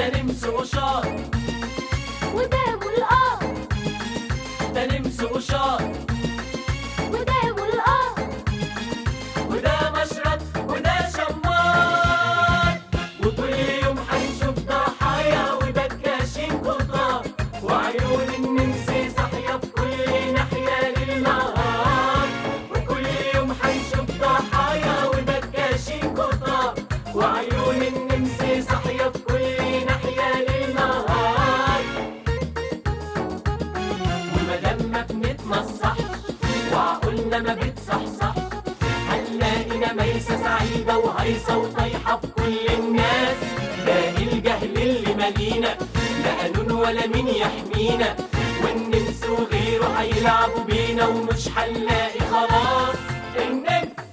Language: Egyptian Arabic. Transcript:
ده نمس وشاط ودام الآه ده نمس وشاط ودام الآه وده مشرط وده شمار وكل يوم هنشوف ضحايا وبكاشين كتار وعيون النمس صاحية في كل ناحية للنهار وكل يوم هنشوف ضحايا وبكاشين كتار وعيون النمس صاحية في كل ناحية للنهار ومادام ما بنتمصحش وعقولنا ما بتصحصحش هنلاقينا ميسة سعيدة وهيصة وطايحة في كل الناس باقي الجهل اللي مالينا لا قانون ولا مين يحمينا والنمس وغيره هيلعبوا بينا ومش هنلاقي خلاص النمس